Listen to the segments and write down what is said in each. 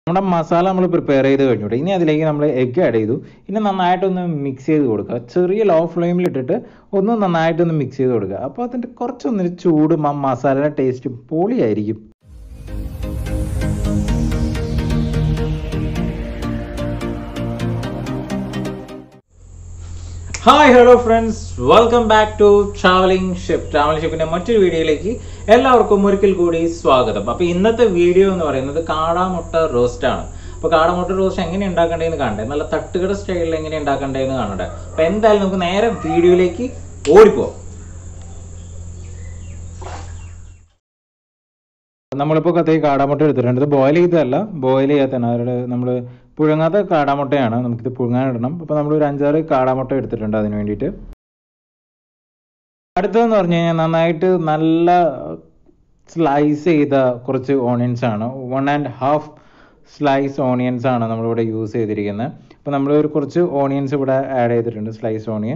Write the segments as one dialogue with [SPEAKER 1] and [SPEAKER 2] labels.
[SPEAKER 1] നമ്മുടെ മസാല നമ്മൾ പ്രിപ്പയർ ചെയ്ത് കഴിഞ്ഞു ഇനി അതിലേക്ക് നമ്മൾ എഗ്ഗ് ആഡ് ചെയ്തു ഇനി നന്നായിട്ടൊന്ന് മിക്സ് ചെയ്ത് കൊടുക്കുക ചെറിയ ലോ ഫ്ലെയിമിൽ ഇട്ടിട്ട് ഒന്ന് നന്നായിട്ടൊന്ന് മിക്സ് ചെയ്ത് കൊടുക്കുക അപ്പോൾ അതിൻ്റെ കുറച്ചൊന്നൊരു ചൂടും ആ മസാലയുടെ ടേസ്റ്റും പൊളിയായിരിക്കും hi hello friends welcome back to travelling ship travelling ഷിപ്പിന്റെ മറ്റൊരു വീഡിയോയിലേക്ക് എല്ലാവർക്കും ഒരിക്കൽ കൂടി സ്വാഗതം അപ്പോൾ ഇന്നത്തെ വീഡിയോ എന്ന് പറയുന്നത് കാടാമുട്ട റോസ്റ്റ് ആണ് അപ്പോൾ കാടാമുട്ട റോസ്റ്റ് എങ്ങനെ ഉണ്ടാക്കേണ്ടതെന്ന് കാണണ്ടേ നല്ല തട്ടുകട സ്റ്റൈലിൽ എങ്ങനെ ഉണ്ടാക്കേണ്ടതെന്ന് കാണണ്ടേ അപ്പോൾ എന്തായാലും നമുക്ക് നേരെ വീഡിയോയിലേക്ക് ഓടിപ്പോവാം നമ്മളിപ്പോൾ കത്തി കാടാമുട്ട എടുത്തിട്ടുണ്ട് ഇത് ബോയിൽ ചെയ്തതല്ല ബോയിൽ ചെയ്യാത്തതാണ് അവരുടെ നമ്മൾ പുഴുങ്ങാത്ത കാടാമുട്ടയാണ് നമുക്കിത് പുഴുങ്ങാനിടണം അപ്പോൾ നമ്മൾ ഒരു അഞ്ചാറ് കാടാമുട്ട എടുത്തിട്ടുണ്ട് അതിന് വേണ്ടിയിട്ട് അടുത്തതെന്ന് പറഞ്ഞു കഴിഞ്ഞാൽ നന്നായിട്ട് നല്ല സ്ലൈസ് ചെയ്ത കുറച്ച് ഓണിയൻസ് ആണ് one and half slice onions ആണ് നമ്മളിവിടെ യൂസ് ചെയ്തിരിക്കുന്നത് അപ്പോൾ നമ്മൾ ഒരു കുറച്ച് ഓണിയൻസ് ഇവിടെ ആഡ് ചെയ്തിട്ടുണ്ട് സ്ലൈസ് ഓണിയൻ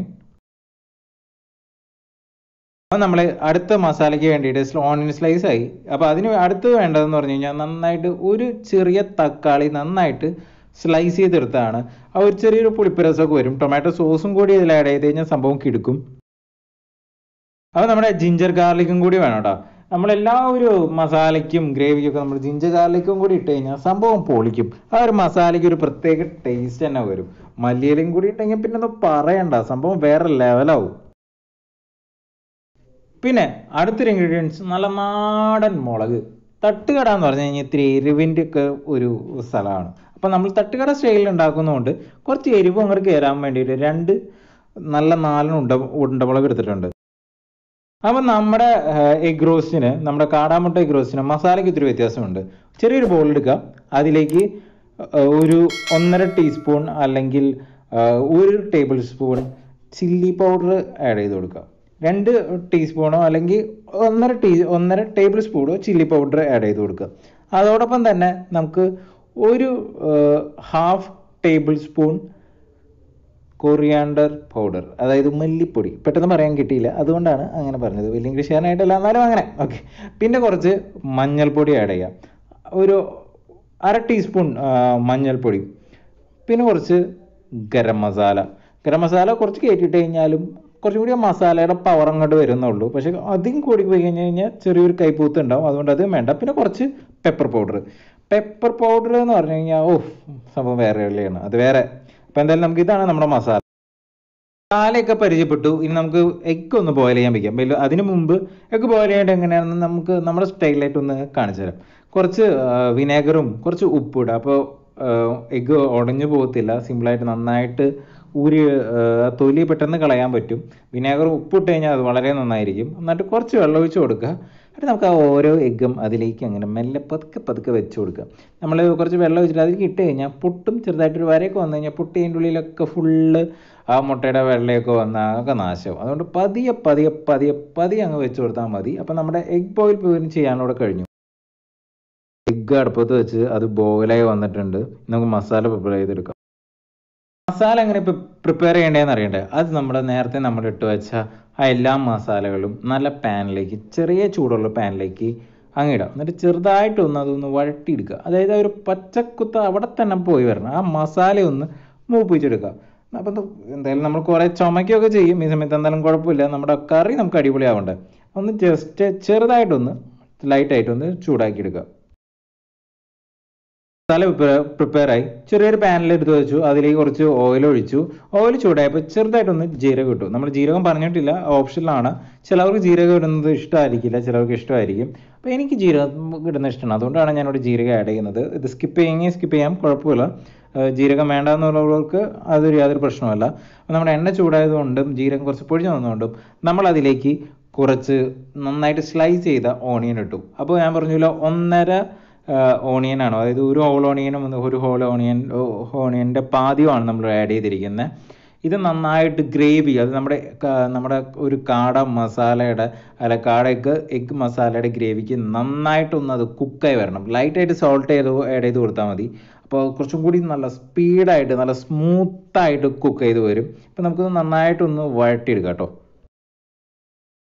[SPEAKER 1] അപ്പോൾ നമ്മൾ അടുത്ത മസാലയ്ക്ക് വേണ്ടിയിട്ട് ഓണിയൻ സ്ലൈസ് ആയി അപ്പോൾ അതിന് അടുത്ത് വേണ്ടതെന്ന് പറഞ്ഞു കഴിഞ്ഞാൽ നന്നായിട്ട് ഒരു ചെറിയ തക്കാളി നന്നായിട്ട് സ്ലൈസ് ചെയ്തെടുത്താണ് ആ ഒരു ചെറിയൊരു പുളിപ്പരസമൊക്കെ വരും ടൊമാറ്റോ സോസും കൂടി ഇതിൽ ആഡ് ചെയ്ത് കഴിഞ്ഞാൽ സംഭവം കിടക്കും അപ്പോൾ നമ്മുടെ ജിഞ്ചർ ഗാർലിക്കും കൂടി വേണം കേട്ടോ നമ്മളെല്ലാ ഒരു മസാലയ്ക്കും ഗ്രേവിക്കും ഒക്കെ നമ്മൾ ജിഞ്ചർ ഗാർലിക്കും കൂടി ഇട്ട് കഴിഞ്ഞാൽ സംഭവം പൊളിക്കും ആ ഒരു മസാലയ്ക്ക് ഒരു പ്രത്യേക ടേസ്റ്റ് തന്നെ വരും മല്ലിയിലും കൂടി ഇട്ടെങ്കിൽ പിന്നെ ഒന്നും പറയണ്ട സംഭവം വേറെ ലെവലാവും പിന്നെ അടുത്തൊരു ഇൻഗ്രീഡിയൻസ് നല്ല നാടൻ മുളക് തട്ടുകട എന്ന് പറഞ്ഞു കഴിഞ്ഞാൽ ഇത്തിരി എരിവിൻ്റെ ഒക്കെ ഒരു സ്ഥലമാണ് അപ്പം നമ്മൾ തട്ടുകട സ്റ്റൈലിൽ ഉണ്ടാക്കുന്നതുകൊണ്ട് കുറച്ച് എരിവ് അങ്ങോട്ട് കയറാൻ വേണ്ടിയിട്ട് രണ്ട് നല്ല നാലൻ ഉണ്ട ഉണ്ടമുളക് എടുത്തിട്ടുണ്ട് അപ്പം നമ്മുടെ എഗ് റോസ്റ്റിന് നമ്മുടെ കാടാമുട്ട എഗ് റോസ്റ്റിന് മസാലയ്ക്ക് ഇത്തിരി വ്യത്യാസമുണ്ട് ചെറിയൊരു ബോൾ എടുക്കുക അതിലേക്ക് ഒരു ഒന്നര ടീസ്പൂൺ അല്ലെങ്കിൽ ഒരു table spoon chilli powder add ചെയ്ത് കൊടുക്കുക രണ്ട് ടീസ്പൂണോ അല്ലെങ്കിൽ ഒന്നര ടീ ഒന്നര ടേബിൾ സ്പൂണോ ചില്ലി പൗഡർ ആഡ് ചെയ്ത് കൊടുക്കുക അതോടൊപ്പം തന്നെ നമുക്ക് ഒരു half table spoon coriander powder അതായത് മല്ലിപ്പൊടി പെട്ടെന്ന് പറയാൻ കിട്ടിയില്ല അതുകൊണ്ടാണ് അങ്ങനെ പറഞ്ഞത് വലിയ ഇംഗ്ലീഷുകാരനായിട്ടല്ല എന്നാലും അങ്ങനെ ഓക്കെ പിന്നെ കുറച്ച് മഞ്ഞൾപ്പൊടി ആഡ് ചെയ്യാം ഒരു അര ടീസ്പൂൺ മഞ്ഞൾപ്പൊടി പിന്നെ കുറച്ച് ഗരം മസാല ഗരം മസാല കുറച്ച് കയറ്റിയിട്ട് കഴിഞ്ഞാലും കുറച്ചും കൂടി മസാലയുടെ പവർ അങ്ങോട്ട് വരുന്നുള്ളൂ പക്ഷെ അധികം കൂടി പോയി കഴിഞ്ഞ് കഴിഞ്ഞാൽ ചെറിയൊരു കൈപ്പൂത്ത് ഉണ്ടാവും അതുകൊണ്ട് അത് വേണ്ട പിന്നെ കുറച്ച് പെപ്പർ പൗഡർ പെപ്പർ പൗഡർ എന്ന് പറഞ്ഞു കഴിഞ്ഞാൽ ഓ സംഭവം വേറെ ഉള്ളതാണ് അത് വേറെ അപ്പം എന്തായാലും നമുക്ക് ഇതാണ് നമ്മുടെ മസാല മസാലയൊക്കെ പരിചയപ്പെട്ടു ഇനി നമുക്ക് എഗ് ഒന്ന് ബോയിൽ ചെയ്യാൻ വയ്ക്കാം വലിയ അതിന് മുമ്പ് എഗ് ബോയിൽ ചെയ്യേണ്ടത് എങ്ങനെയാണെന്ന് നമുക്ക് നമ്മുടെ സ്റ്റൈലായിട്ട് ഒന്ന് കാണിച്ചു തരാം കുറച്ച് വിനേഗറും കുറച്ച് ഉപ്പും ഇടുക അപ്പോൾ എഗ്ഗ് ഉടഞ്ഞു പോകത്തില്ല സിമ്പിളായിട്ട് നന്നായിട്ട് ഊരി തൊലി പെട്ടെന്ന് കളയാൻ പറ്റും വിനേഗർ ഉപ്പിട്ട് കഴിഞ്ഞാൽ അത് വളരെ നന്നായിരിക്കും എന്നിട്ട് കുറച്ച് വെള്ളം ഒഴിച്ച് കൊടുക്കുക എന്നിട്ട് നമുക്ക് ആ ഓരോ എഗ്ഗും അതിലേക്ക് അങ്ങനെ മെല്ലെ പതുക്കെ പതുക്കെ വെച്ച് കൊടുക്കുക നമ്മൾ കുറച്ച് വെള്ളം ഒഴിച്ചിട്ട് അതിലേക്ക് ഇട്ട് കഴിഞ്ഞാൽ പൊട്ടും ചെറുതായിട്ടൊരു വരയൊക്കെ വന്നു കഴിഞ്ഞാൽ പൊട്ടി അതിൻ്റെ ഉള്ളിലൊക്കെ ഫുള്ള് ആ മുട്ടയുടെ വെള്ളയൊക്കെ വന്നാൽ ഒക്കെ നാശവും അതുകൊണ്ട് പതിയെ പതിയെ പതിയെ പതിയെ അങ്ങ് വെച്ച് കൊടുത്താൽ മതി അപ്പം നമ്മുടെ എഗ് ബോയിൽ പോയി ചെയ്യാനോടെ കഴിഞ്ഞു എഗ്ഗ് അടുപ്പത്ത് വെച്ച് അത് ബോയിലായി വന്നിട്ടുണ്ട് നമുക്ക് മസാല പ്രിപ്പയർ ചെയ്തെടുക്കാം മസാല എങ്ങനെ പ്രിപ്പയർ ചെയ്യേണ്ടതെന്ന് അറിയണ്ടേ അത് നമ്മുടെ നേരത്തെ നമ്മൾ ഇട്ട് വെച്ച ആ എല്ലാ മസാലകളും നല്ല പാനിലേക്ക് ചെറിയ ചൂടുള്ള പാനിലേക്ക് അങ്ങിടാം എന്നിട്ട് ചെറുതായിട്ടൊന്ന് അതൊന്ന് വഴട്ടിയെടുക്കുക അതായത് ഒരു പച്ചക്കുത്ത അവിടെ തന്നെ പോയി വരണം ആ മസാല ഒന്ന് മൂപ്പിച്ചെടുക്കുക അപ്പം എന്തായാലും നമ്മൾ കുറേ ചുമയ്ക്കുകയൊക്കെ ചെയ്യും ഈ സമയത്ത് എന്തായാലും കുഴപ്പമില്ല നമ്മുടെ കറി നമുക്ക് അടിപൊളിയാവണ്ടേ ഒന്ന് ജസ്റ്റ് ചെറുതായിട്ടൊന്ന് ലൈറ്റായിട്ടൊന്ന് ചൂടാക്കി എടുക്കുക മസാല പ്രിപ്പയർ ആയി ചെറിയൊരു പാനിൽ എടുത്ത് വെച്ചു അതിലേക്ക് കുറച്ച് ഓയിൽ ഒഴിച്ചു ഓയിൽ ചൂടായപ്പോൾ ചെറുതായിട്ടൊന്ന് ജീരകം ഇട്ടു നമ്മൾ ജീരകം പറഞ്ഞിട്ടില്ല ഓപ്ഷനിലാണ് ചിലവർക്ക് ജീരകം ഇടുന്നത് ഇഷ്ടമായിരിക്കില്ല ചിലവർക്ക് ഇഷ്ടമായിരിക്കും അപ്പോൾ എനിക്ക് ജീരകം ഇടുന്നത് ഇഷ്ടമാണ് അതുകൊണ്ടാണ് ഞാനിവിടെ ജീരകം ആഡ് ചെയ്യുന്നത് ഇത് സ്കിപ്പ് ചെയ്യുമെങ്കിൽ സ്കിപ്പ് ചെയ്യാം കുഴപ്പമില്ല ജീരകം വേണ്ട എന്നുള്ളവർക്ക് അതൊരു യാതൊരു പ്രശ്നമല്ല നമ്മുടെ എണ്ണ ചൂടായതുകൊണ്ടും ജീരകം കുറച്ച് പൊഴിഞ്ഞു വന്നുകൊണ്ടും നമ്മൾ അതിലേക്ക് കുറച്ച് നന്നായിട്ട് സ്ലൈസ് ചെയ്ത ഓണിയൻ ഇട്ടു അപ്പോൾ ഞാൻ പറഞ്ഞല്ലോ ഒന്നര ഓണിയൻ ആണ് അതായത് ഒരു ഹോൾ ഓണിയനും ഒരു ഹോൾ ഓണിയൻ ഓണിയൻ്റെ പാതിയുമാണ് നമ്മൾ ആഡ് ചെയ്തിരിക്കുന്നത് ഇത് നന്നായിട്ട് ഗ്രേവി അത് നമ്മുടെ നമ്മുടെ ഒരു കാട മസാലയുടെ അല്ല കാട എഗ് എഗ് മസാലയുടെ ഗ്രേവിക്ക് നന്നായിട്ടൊന്ന് അത് കുക്കായി വരണം ലൈറ്റായിട്ട് സോൾട്ട് ചെയ്ത് ആഡ് ചെയ്ത് കൊടുത്താൽ മതി അപ്പോൾ കുറച്ചും കൂടി നല്ല സ്പീഡായിട്ട് നല്ല സ്മൂത്തായിട്ട് കുക്ക് ചെയ്ത് വരും അപ്പോൾ നമുക്കിത് നന്നായിട്ടൊന്ന് വഴട്ടിയെടുക്കാം കേട്ടോ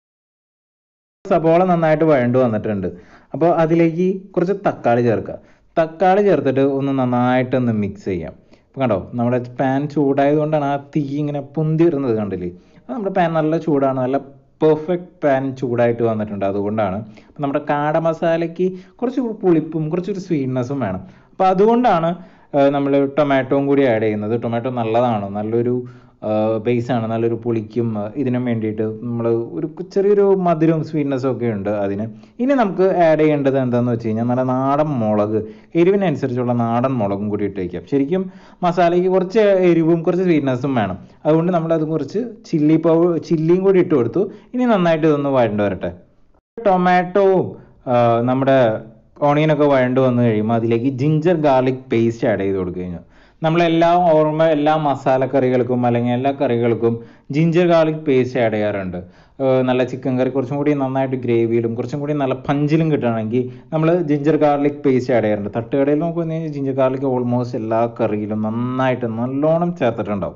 [SPEAKER 1] സബോള നന്നായിട്ട് വഴണ്ടു വന്നിട്ടുണ്ട് അപ്പോൾ അതിലേക്ക് കുറച്ച് തക്കാളി ചേർക്കുക തക്കാളി ചേർത്തിട്ട് ഒന്ന് നന്നായിട്ടൊന്ന് മിക്സ് ചെയ്യാം ഇപ്പം കണ്ടോ നമ്മുടെ പാൻ ചൂടായതുകൊണ്ടാണ് ആ തീ ഇങ്ങനെ പൊന്തി വരുന്നത് കണ്ടില്ലേ അത് നമ്മുടെ പാൻ നല്ല ചൂടാണ് നല്ല പെർഫെക്റ്റ് പാൻ ചൂടായിട്ട് വന്നിട്ടുണ്ട് അതുകൊണ്ടാണ് അപ്പം നമ്മുടെ കാട മസാലയ്ക്ക് കുറച്ച് പുളിപ്പും കുറച്ചൊരു സ്വീറ്റ്നെസ്സും വേണം അപ്പോൾ അതുകൊണ്ടാണ് നമ്മൾ ടൊമാറ്റോയും കൂടി ആഡ് ചെയ്യുന്നത് ടൊമാറ്റോ നല്ലതാണ് നല്ലൊരു ബേസാണ് നല്ലൊരു പുളിക്കും ആ, ഇതിനും വേണ്ടിയിട്ട് നമ്മൾ ഒരു ചെറിയൊരു മധുരവും സ്വീറ്റ്നെസ്സും ഒക്കെ ഉണ്ട് അതിന് ഇനി നമുക്ക് ആഡ് ചെയ്യേണ്ടത് എന്താണെന്ന് വെച്ച് കഴിഞ്ഞാൽ നല്ല നാടൻ മുളക് എരിവിനനുസരിച്ചുള്ള നാടൻ മുളകും കൂടി ഇട്ട് വയ്ക്കാം ശരിക്കും മസാലയ്ക്ക് കുറച്ച് എരിവും കുറച്ച് സ്വീറ്റ്നെസ്സും വേണം അതുകൊണ്ട് നമ്മളത് കുറച്ച് ചില്ലി പൗ ചില്ലിയും കൂടി ഇട്ട് കൊടുത്തു ഇനി നന്നായിട്ട് ഇതൊന്ന് വഴണ്ട് വരട്ടെ ടൊമാറ്റോവും ആ, നമ്മുടെ ഓണിയനൊക്കെ വഴണ്ട് വന്നു കഴിയുമ്പോൾ അതിലേക്ക് ജിഞ്ചർ ഗാർലിക് പേസ്റ്റ് ആഡ് ചെയ്ത് കൊടുക്കുക കഴിഞ്ഞു നമ്മളെല്ലാ ഓർമ്മ എല്ലാ മസാലക്കറികൾക്കും അല്ലെങ്കിൽ എല്ലാ കറികൾക്കും ജിഞ്ചർ ഗാർലിക് പേസ്റ്റ് ആഡ് ചെയ്യാറുണ്ട് ഏർ നല്ല ചിക്കൻ കറി കുറച്ചും കൂടി നന്നായിട്ട് ഗ്രേവിയിലും കുറച്ചും കൂടി നല്ല പഞ്ചിലും കിട്ടുകയാണെങ്കിൽ നമ്മൾ ജിഞ്ചർ ഗാർലിക് പേസ്റ്റ് ആഡ് ചെയ്യാറുണ്ട് തട്ടുകടയിൽ നമുക്ക് വന്നു കഴിഞ്ഞാൽ ജിഞ്ചർ ഗാർലിക് ഓൾമോസ്റ്റ് എല്ലാ കറിയിലും നന്നായിട്ട് നല്ലോണം ചേർത്തിട്ടുണ്ടാവും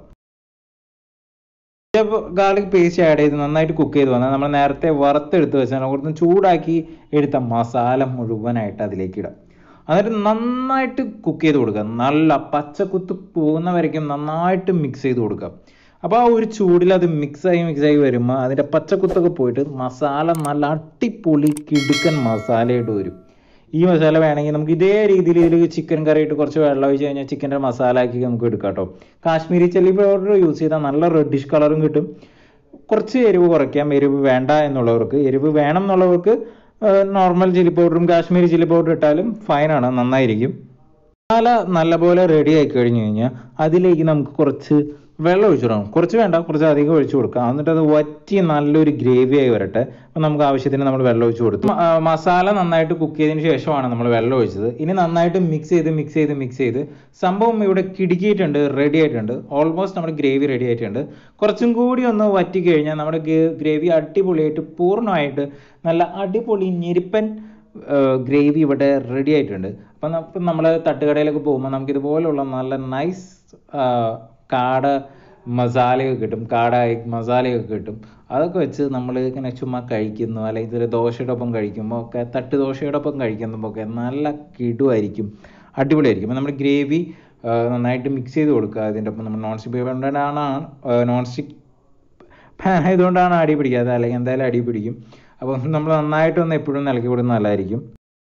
[SPEAKER 1] ഗാർലിക് പേസ്റ്റ് ആഡ് ചെയ്ത് നന്നായിട്ട് കുക്ക് ചെയ്ത് വന്നാൽ നമ്മൾ നേരത്തെ വറുത്തെടുത്ത് വെച്ചാൽ കുറച്ച് ചൂടാക്കി എടുത്ത മസാല മുഴുവനായിട്ട് അതിലേക്ക് ഇടാം എന്നിട്ട് നന്നായിട്ട് കുക്ക് ചെയ്ത് കൊടുക്കുക നല്ല പച്ചക്കുത്ത് പോകുന്ന വരയ്ക്കും നന്നായിട്ട് മിക്സ് ചെയ്ത് കൊടുക്കുക അപ്പോൾ ആ ഒരു ചൂടിൽ അത് മിക്സായി മിക്സായി വരുമ്പോൾ അതിൻ്റെ പച്ചക്കുത്തൊക്കെ പോയിട്ട് മസാല നല്ല അടിപൊളി കിടുക്കൻ മസാലയായിട്ട് വരും ഈ മസാല വേണമെങ്കിൽ നമുക്ക് ഇതേ രീതിയിൽ ഇതിൽ ചിക്കൻ കറി ഇട്ട് കുറച്ച് വെള്ളം ഒഴിച്ച് കഴിഞ്ഞാൽ ചിക്കൻ്റെ മസാല ആക്കി നമുക്ക് എടുക്കാം കേട്ടോ കാശ്മീരി ചില്ലി പൗഡർ യൂസ് ചെയ്താൽ നല്ല റെഡിഷ് കളറും കിട്ടും കുറച്ച് എരിവ് കുറയ്ക്കാം എരിവ് വേണ്ട എന്നുള്ളവർക്ക് എരിവ് വേണം എന്നുള്ളവർക്ക് നോർമൽ ചില്ലി പൗഡറും കാശ്മീരി ചില്ലി പൗഡർ ഇട്ടാലും ഫൈനാണ് നന്നായിരിക്കും മസാല നല്ലപോലെ റെഡി ആയി കഴിഞ്ഞു കഴിഞ്ഞാൽ അതിലേക്ക് നമുക്ക് കുറച്ച് വെള്ളം ഒഴിച്ചു കൊടുക്കണം കുറച്ച് വേണ്ട കുറച്ച് അധികം ഒഴിച്ചു കൊടുക്കാം എന്നിട്ട് അത് വറ്റി നല്ലൊരു ഗ്രേവി ആയി വരട്ടെ അപ്പം നമുക്ക് ആവശ്യത്തിന് നമ്മൾ വെള്ളം ഒഴിച്ചു കൊടുത്തു മ- ആ, മസാല നന്നായിട്ട് കുക്ക് ചെയ്തതിന് ശേഷമാണ് നമ്മൾ വെള്ളം ഒഴിച്ചത് ഇനി നന്നായിട്ട് മിക്സ് ചെയ്ത് മിക്സ് ചെയ്ത് മിക്സ് ചെയ്ത് സംഭവം ഇവിടെ കിടുക്കിയിട്ടുണ്ട് റെഡി ആയിട്ടുണ്ട് ഓൾമോസ്റ്റ് നമ്മുടെ ഗ്രേവി റെഡി ആയിട്ടുണ്ട് കുറച്ചും കൂടി ഒന്ന് വറ്റി കഴിഞ്ഞാൽ നമ്മുടെ ഗ്രേവി അടിപൊളിയായിട്ട് പൂർണ്ണമായിട്ട് നല്ല അടിപൊളി ഞെരിപ്പൻ ഗ്രേവി ഇവിടെ റെഡി ആയിട്ടുണ്ട് അപ്പം ഇപ്പം നമ്മൾ തട്ടുകടയിലൊക്കെ പോകുമ്പോൾ നമുക്ക് ഇതുപോലുള്ള നല്ല നൈസ് കാട മസാലയൊക്കെ കിട്ടും കാട egg മസാലയൊക്കെ കിട്ടും അതൊക്കെ വെച്ച് നമ്മൾ ഇങ്ങനെ ചുമ്മാ കഴിക്കുന്നു അല്ലെങ്കിൽ ഇതൊരു ദോശയുടെ ഒപ്പം കഴിക്കുമ്പോൾ ഒക്കെ തട്ട് ദോശയുടെ ഒപ്പം കഴിക്കുമ്പോൾ ഒക്കെ നല്ല കിടുവായിരിക്കും അടിപൊളിയായിരിക്കും അപ്പം നമ്മൾ ഗ്രേവി നന്നായിട്ട് മിക്സ് ചെയ്ത് കൊടുക്കുക അതിൻ്റെ ഒപ്പം നമ്മൾ നോൺ സ്റ്റിക്ക് കൊണ്ടാണ് നോൺ സ്റ്റിക്ക് പാൻ ആയതുകൊണ്ടാണ് അടി പിടിക്കാതെ അല്ലെങ്കിൽ എന്തായാലും അടി പിടിക്കും അപ്പം നമ്മൾ നന്നായിട്ടൊന്ന് എപ്പോഴും നിലക്കി കൊടുക്കുന്നത് നല്ലതായിരിക്കും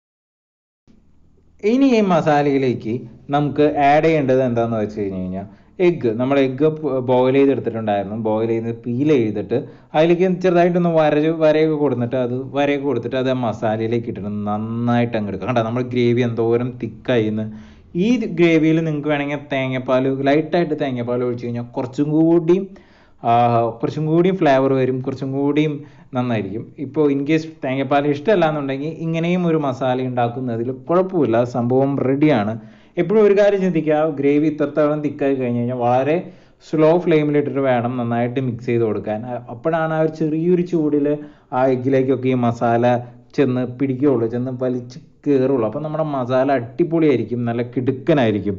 [SPEAKER 1] ഇനി ഈ മസാലയിലേക്ക് നമുക്ക് ആഡ് ചെയ്യേണ്ടത് എന്താണെന്ന് വെച്ച് കഴിഞ്ഞ് കഴിഞ്ഞാൽ എഗ്ഗ് നമ്മൾ എഗ്ഗ് ബോയിൽ ചെയ്തെടുത്തിട്ടുണ്ടായിരുന്നു ബോയിൽ ചെയ്ത് പീൽ ചെയ്തിട്ട് അതിലേക്ക് ചെറുതായിട്ടൊന്ന് വര വരയൊക്കെ കൊടുത്തിട്ട് അത് വരയൊക്കെ കൊടുത്തിട്ട് അത് ആ മസാലയിലേക്ക് ഇട്ടിട്ട് നന്നായിട്ട് അങ്ങ് എടുക്കുക കണ്ടോ നമ്മുടെ ഗ്രേവി എന്തോരം തിക്കായി എന്ന് ഈ ഗ്രേവിയിൽ നിങ്ങൾക്ക് വേണമെങ്കിൽ തേങ്ങാപ്പാൽ ലൈറ്റായിട്ട് തേങ്ങാപ്പാൽ ഒഴിച്ച് കഴിഞ്ഞാൽ കുറച്ചും കൂടിയും ആ, കുറച്ചും കൂടിയും ഫ്ലേവർ വരും കുറച്ചും കൂടിയും നന്നായിരിക്കും ഇപ്പോൾ ഇൻ കേസ് തേങ്ങാപ്പാൽ ഇഷ്ടമല്ല എന്നുണ്ടെങ്കിൽ ഇങ്ങനെയും ഒരു മസാല ഉണ്ടാക്കുന്നതിൽ കുഴപ്പമില്ല സംഭവം റെഡിയാണ് എപ്പോഴും ഒരു കാര്യം ചിന്തിക്കുക ഗ്രേവി ഇത്രത്തോളം തിക്കായി കഴിഞ്ഞ് കഴിഞ്ഞാൽ വളരെ സ്ലോ ഫ്ലെയിമിലിട്ടിട്ട് വേണം നന്നായിട്ട് മിക്സ് ചെയ്ത് കൊടുക്കാൻ അ- അപ്പോഴാണ് ആ ഒരു ചെറിയൊരു ചൂടിൽ ആ എഗ്ഗിലേക്കൊക്കെ ഈ മസാല ചെന്ന് പിടിക്കുകയുള്ളൂ ചെന്ന് വലിച്ച് കയറുള്ളൂ അപ്പം നമ്മുടെ മസാല അടിപൊളിയായിരിക്കും നല്ല കിടുക്കനായിരിക്കും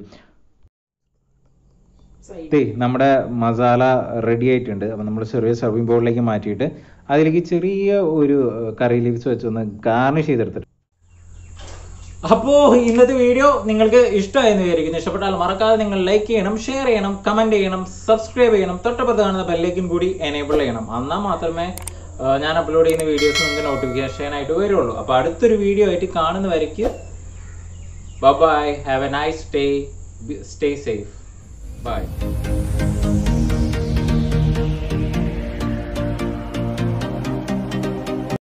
[SPEAKER 1] ദേ നമ്മുടെ മസാല റെഡി ആയിട്ടുണ്ട് അപ്പം നമ്മൾ ചെറിയ സർവിങ് ബൗളിലേക്ക് മാറ്റിയിട്ട് അതിലേക്ക് ചെറിയ ഒരു കറി ലീവ്സ് വെച്ചൊന്ന് ഗാർണിഷ് ചെയ്തെടുത്തിട്ട് അപ്പോൾ ഇന്നത്തെ വീഡിയോ നിങ്ങൾക്ക് ഇഷ്ടമായെന്ന് വിചാരിക്കുന്നു ഇഷ്ടപ്പെട്ടാൽ മറക്കാതെ നിങ്ങൾ ലൈക്ക് ചെയ്യണം ഷെയർ ചെയ്യണം കമന്റ് ചെയ്യണം സബ്സ്ക്രൈബ് ചെയ്യണം തൊട്ടപ്പുറത്ത് കാണുന്ന ബെല്ലേക്കും കൂടി എനേബിൾ ചെയ്യണം എന്നാൽ മാത്രമേ ആ, ഞാൻ അപ്ലോഡ് ചെയ്യുന്ന വീഡിയോസ് നിങ്ങൾക്ക് നോട്ടിഫിക്കേഷൻ ആയിട്ട് വരുള്ളൂ അപ്പോൾ അടുത്തൊരു വീഡിയോ ആയിട്ട് കാണുന്ന വരയ്ക്ക് bye have a nice day stay safe by